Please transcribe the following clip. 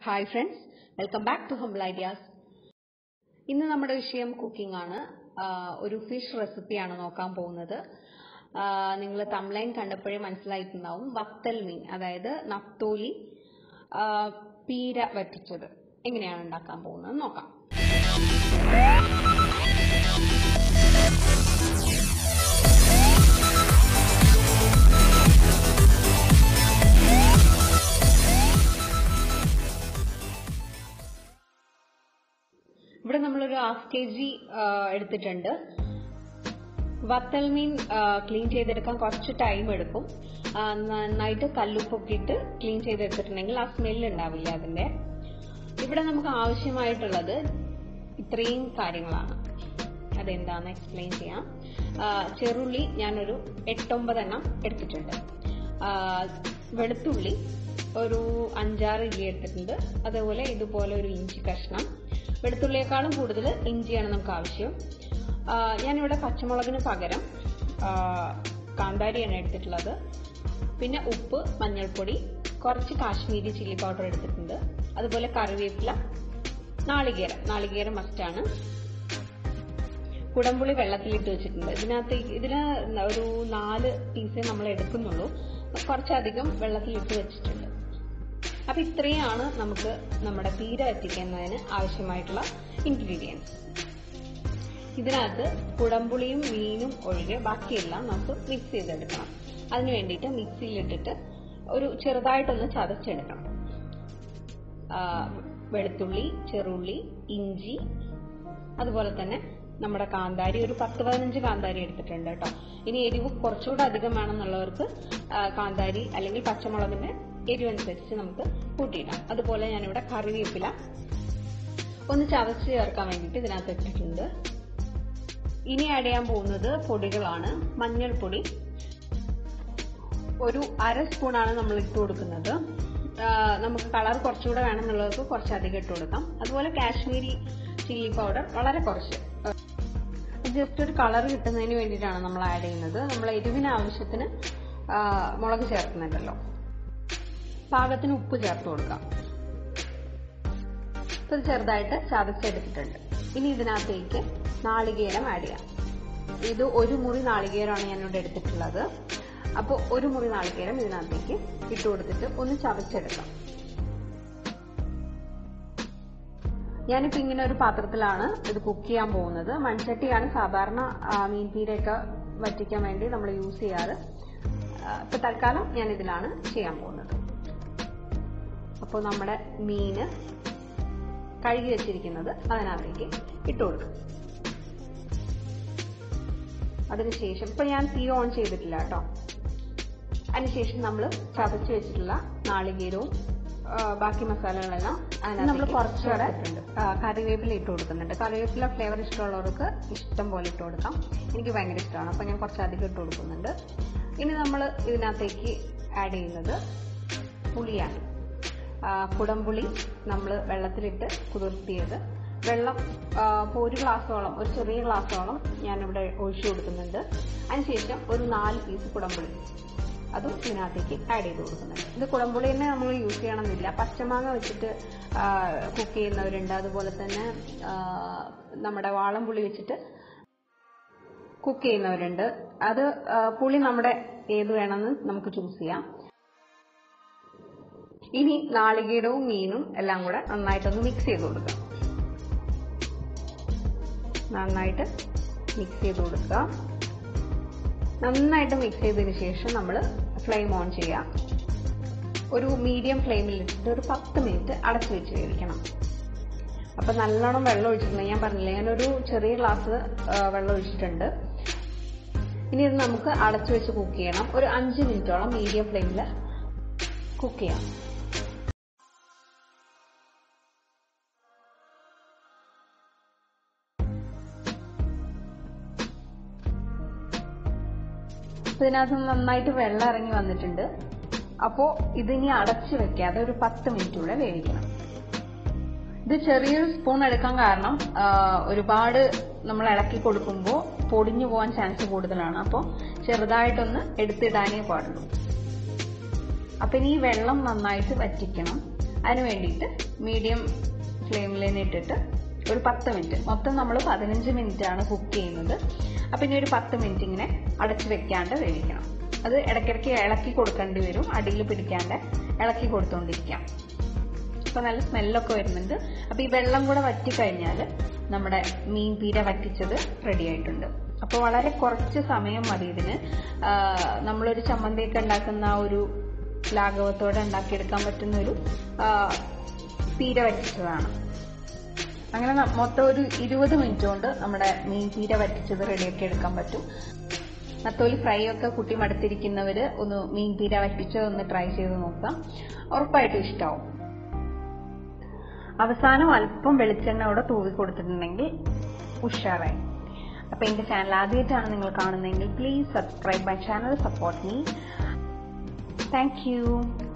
hi friends welcome back to humble ideas ഇന്ന് നമ്മുടെ വിഷയം കുക്കിംഗ് ആണ് ആ, ഒരു ഫിഷ് റെസിപ്പിയാണ് നോക്കാൻ പോകുന്നത് നിങ്ങൾ തംലൈൻ കണ്ടപ്പോഴേ മനസ്സിലായിട്ടുണ്ടാവും വത്തൽ മീൻ അതായത് നത്തോലി ആ, പീര വറ്റിച്ചത് എങ്ങനെയാണ് ഉണ്ടാക്കാൻ പോകുന്നത് നോക്കാം ഇവിടെ നമ്മളൊരു ഹാഫ് കെ ജി എടുത്തിട്ടുണ്ട് വത്തൽ മീൻ ക്ലീൻ ചെയ്തെടുക്കാൻ കുറച്ച് ടൈം എടുക്കും ആ, നന്നായിട്ട് കല്ലുപ്പൊക്കെ ഇട്ട് ക്ലീൻ ചെയ്തെടുത്തിട്ടുണ്ടെങ്കിൽ ആ സ്മെല്ല് ഉണ്ടാവില്ല അതിന്റെ ഇവിടെ നമുക്ക് ആവശ്യമായിട്ടുള്ളത് ഇത്രയും കാര്യങ്ങളാണ് അതെന്താന്ന് എക്സ്പ്ലെയിൻ ചെയ്യാം ആ, ചെറുള്ളി ഞാനൊരു എട്ടൊമ്പതെണ്ണം എടുത്തിട്ടുണ്ട് ആ, വെളുത്തുള്ളി ഒരു അഞ്ചാറ് ഇല്ലി എടുത്തിട്ടുണ്ട് അതേപോലെ ഇതുപോലെ ഒരു ഇഞ്ചി കഷ്ണം വെളുത്തുള്ളിയേക്കാളും കൂടുതൽ ഇഞ്ചിയാണ് നമുക്ക് ആവശ്യം ആ, ഞാനിവിടെ പച്ചമുളകിന് പകരം ആ, കാന്താരിയാണ് എടുത്തിട്ടുള്ളത് പിന്നെ ഉപ്പ് മഞ്ഞൾപ്പൊടി കുറച്ച് കാശ്മീരി ചില്ലി പൗഡർ എടുത്തിട്ടുണ്ട് അതുപോലെ കറിവേപ്പില നാളികേരം നാളികേരം മസ്റ്റാണ് കുടംപുളി വെള്ളത്തിലിട്ട് വെച്ചിട്ടുണ്ട് ഇതിനകത്ത് ഇതിന് ഒരു നാല് പീസേ നമ്മൾ എടുക്കുന്നുള്ളൂ കുറച്ചധികം വെള്ളത്തിലിട്ട് വെച്ചിട്ടുണ്ട് അപ്പൊ ഇത്രയാണ് നമുക്ക് നമ്മുടെ പീര വറ്റിക്കുന്നതിന് ആവശ്യമായിട്ടുള്ള ഇൻഗ്രീഡിയൻസ് ഇതിനകത്ത് കുടംപുളിയും മീനും ഒഴികെ ബാക്കിയെല്ലാം നമുക്ക് മിക്സ് ചെയ്തെടുക്കണം അതിന് വേണ്ടിയിട്ട് മിക്സിയിലിട്ടിട്ട് ഒരു ചെറുതായിട്ടൊന്ന് ചതച്ചെടുക്കണം ആ, വെളുത്തുള്ളി ചെറുള്ളി ഇഞ്ചി അതുപോലെ തന്നെ നമ്മുടെ കാന്താരി ഒരു പത്ത് പതിനഞ്ച് കാന്താരി എടുത്തിട്ടുണ്ട് കേട്ടോ ഇനി എരിവ് കുറച്ചുകൂടെ അധികം വേണമെന്നുള്ളവർക്ക് ആ, കാന്താരി അല്ലെങ്കിൽ പച്ചമുളകിന്റെ എരിവനുസരിച്ച് നമുക്ക് കൂട്ടിയിടാം അതുപോലെ ഞാനിവിടെ കറിവേപ്പില ഒന്ന് ചതച്ച് ചേർക്കാൻ വേണ്ടിയിട്ട് ഇതിനകത്ത് ഇട്ടിട്ടുണ്ട് ഇനി ആഡ് ചെയ്യാൻ പോകുന്നത് പൊടികളാണ് മഞ്ഞൾപ്പൊടി ഒരു അര സ്പൂണാണ് നമ്മൾ ഇട്ട് കൊടുക്കുന്നത് ആ, നമുക്ക് കളർ കുറച്ചുകൂടെ വേണമെന്നുള്ളവർക്ക് കുറച്ചധികം ഇട്ട് കൊടുക്കാം അതുപോലെ കാശ്മീരി ചില്ലി പൗഡർ വളരെ കുറച്ച് ജസ്റ്റ് ഒരു കളർ കിട്ടുന്നതിന് വേണ്ടിയിട്ടാണ് നമ്മൾ ആഡ് ചെയ്യുന്നത് നമ്മൾ എരിവിന് ആവശ്യത്തിന് ആ, മുളക് ചേർക്കുന്നുണ്ടല്ലോ പാകത്തിന് ഉപ്പ് ചേർത്ത് കൊടുക്കാം ഇപ്പൊ ഇത് ചെറുതായിട്ട് ചതച്ചെടുത്തിട്ടുണ്ട് ഇനി ഇതിനകത്തേക്ക് നാളികേരം ആഡ് ചെയ്യാം ഇത് ഒരു മുറി നാളികേരമാണ് ഞാനിവിടെ എടുത്തിട്ടുള്ളത് അപ്പോൾ ഒരു മുറി നാളികേരം ഇതിനകത്തേക്ക് ഇട്ട് കൊടുത്തിട്ട് ഒന്ന് ചതച്ചെടുക്കാം ഞാനിപ്പോ ഇങ്ങനെ ഒരു പാത്രത്തിലാണ് ഇത് കുക്ക് ചെയ്യാൻ പോകുന്നത് മൺചട്ടിയാണ് സാധാരണ ആ, മീൻ പീരയൊക്കെ വറ്റിക്കാൻ വേണ്ടി നമ്മൾ യൂസ് ചെയ്യാറ് ആ, ഇപ്പൊ തൽക്കാലം ഞാൻ ഇതിലാണ് ചെയ്യാൻ പോകുന്നത് അപ്പോൾ നമ്മുടെ മീന് കഴുകി വെച്ചിരിക്കുന്നത് അതിനകത്തേക്ക് ഇട്ട് കൊടുക്കും അതിനുശേഷം ഇപ്പൊ ഞാൻ തീ ഓൺ ചെയ്തിട്ടില്ല കേട്ടോ അതിനുശേഷം നമ്മൾ ചതച്ച് വെച്ചിട്ടുള്ള നാളികേരവും ആ, ബാക്കി മസാലകളെല്ലാം നമ്മൾ കുറച്ചുകൂടെ ആ, കറിവേപ്പില ഇട്ട് കൊടുക്കുന്നുണ്ട് കറിവേപ്പില ഫ്ലേവർ ഇഷ്ടമുള്ളവർക്ക് ഇഷ്ടം പോലെ ഇട്ട് കൊടുക്കാം എനിക്ക് ഭയങ്കര ഇഷ്ടമാണ് അപ്പൊ ഞാൻ കുറച്ചധികം ഇട്ട് കൊടുക്കുന്നുണ്ട് ഇനി നമ്മൾ ഇതിനകത്തേക്ക് ആഡ് ചെയ്യുന്നത് പുളിയാണ് ആ, കുടംപുളി നമ്മൾ വെള്ളത്തിലിട്ട് കുതിർത്തിയത് വെള്ളം ആ, ഇപ്പോൾ ഒരു ഗ്ലാസ്സോളം ഒരു ചെറിയ ഗ്ലാസ്സോളം ഞാനിവിടെ ഒഴിച്ചു കൊടുക്കുന്നുണ്ട് അതിനുശേഷം ഒരു നാല് പീസ് കുടംപുളി അതും ഇതിനകത്തേക്ക് ആഡ് ചെയ്ത് കൊടുക്കുന്നുണ്ട് ഇത് കുടംപുളി തന്നെ നമ്മൾ യൂസ് ചെയ്യണമെന്നില്ല പച്ചമാങ്ങ വെച്ചിട്ട് കുക്ക് ചെയ്യുന്നവരുണ്ട് അതുപോലെ തന്നെ ആ, നമ്മുടെ വാളംപുളി വെച്ചിട്ട് കുക്ക് ചെയ്യുന്നവരുണ്ട് അത് ആ, പുളി നമ്മുടെ ഏത് വേണമെന്ന് നമുക്ക് ചൂസ് ചെയ്യാം ഇനി നാളികേരവും മീനും എല്ലാം കൂടെ നന്നായിട്ടൊന്ന് മിക്സ് ചെയ്ത് കൊടുക്കുക നന്നായിട്ട് മിക്സ് ചെയ്ത് കൊടുക്കുക നന്നായിട്ട് മിക്സ് ചെയ്തതിന് ശേഷം നമ്മൾ ഫ്ലെയിം ഓൺ ചെയ്യാം ഒരു മീഡിയം ഫ്ലെയിമിൽ ഇട്ടിട്ട് ഒരു പത്ത് മിനിറ്റ് അടച്ചു വെച്ച് വേവിക്കണം അപ്പൊ നല്ലോണം വെള്ളം ഒഴിച്ചിട്ടുണ്ട് ഞാൻ പറഞ്ഞില്ലേ ഞാനൊരു ചെറിയ ഗ്ലാസ് വെള്ളം ഒഴിച്ചിട്ടുണ്ട് ഇനി ഇത് നമുക്ക് അടച്ചു വെച്ച് കുക്ക് ചെയ്യണം ഒരു അഞ്ച് മിനിറ്റോളം മീഡിയം ഫ്ലെയിമിൽ കുക്ക് ചെയ്യാം അപ്പൊ ഇതിനകത്ത് നന്നായിട്ട് വെള്ളം ഇറങ്ങി വന്നിട്ടുണ്ട് അപ്പോ ഇതിനി അടച്ചു വെക്കാതെ ഒരു പത്ത് മിനിറ്റ് കൂടെ വേവിക്കണം ഇത് ചെറിയൊരു സ്പൂൺ എടുക്കാൻ കാരണം ആ, ഒരുപാട് നമ്മൾ ഇളക്കി കൊടുക്കുമ്പോൾ പൊടിഞ്ഞു പോകാൻ ചാൻസ് കൂടുതലാണ് അപ്പോൾ ചെറുതായിട്ടൊന്ന് എടുത്തിടാനേ പാടുള്ളൂ അപ്പൊ ഇനി ഈ വെള്ളം നന്നായിട്ട് വറ്റിക്കണം അതിന് വേണ്ടിയിട്ട് മീഡിയം ഫ്ലെയിമിൽ തന്നെ ഇട്ടിട്ട് ഒരു പത്ത് മിനിറ്റ് മൊത്തം നമ്മൾ പതിനഞ്ച് മിനിറ്റ് ആണ് കുക്ക് ചെയ്യുന്നത് അപ്പം ഇനി ഒരു പത്ത് മിനിറ്റ് ഇങ്ങനെ അടച്ചു വെക്കാണ്ട് വേവിക്കണം അത് ഇടയ്ക്കിടയ്ക്ക് ഇളക്കി കൊടുക്കേണ്ടി വരും അടിയിൽ പിടിക്കാണ്ട് ഇളക്കി കൊടുത്തുകൊണ്ടിരിക്കാം അപ്പോൾ നല്ല സ്മെല്ലൊക്കെ വരുന്നുണ്ട് അപ്പോൾ ഈ വെള്ളം കൂടെ വറ്റി കഴിഞ്ഞാൽ നമ്മുടെ മീൻ പീര വറ്റിച്ചത് റെഡി ആയിട്ടുണ്ട് അപ്പോൾ വളരെ കുറച്ച് സമയം മതി ഇതിന് ആ, നമ്മളൊരു ചമ്മന്തിയൊക്കെ ഉണ്ടാക്കുന്ന ആ ഒരു ലാഘവത്തോടെ ഉണ്ടാക്കിയെടുക്കാൻ പറ്റുന്ന ഒരു ആ, പീര വറ്റിച്ചതാണ് അങ്ങനെ ന- മൊത്തം ഒരു ഇരുപത് മിനിറ്റ് കൊണ്ട് നമ്മുടെ മീൻ പീര വറ്റിച്ചത് റെഡിയാക്കി എടുക്കാൻ പറ്റും നത്തോലി ഫ്രൈ ഒക്കെ കുട്ടി മടുത്തിരിക്കുന്നവര് ഒന്ന് മീൻ പീര വറ്റിച്ചത് ഒന്ന് ട്രൈ ചെയ്ത് നോക്കാം ഉറപ്പായിട്ടും ഇഷ്ടാവും അവസാനം അല്പം വെളിച്ചെണ്ണ കൂടെ തൂവി കൊടുത്തിട്ടുണ്ടെങ്കിൽ ഉഷാറായി അപ്പൊ എന്റെ ചാനൽ ആദ്യമായിട്ടാണ് നിങ്ങൾ കാണുന്നതെങ്കിൽ please subscribe my channel support me thank U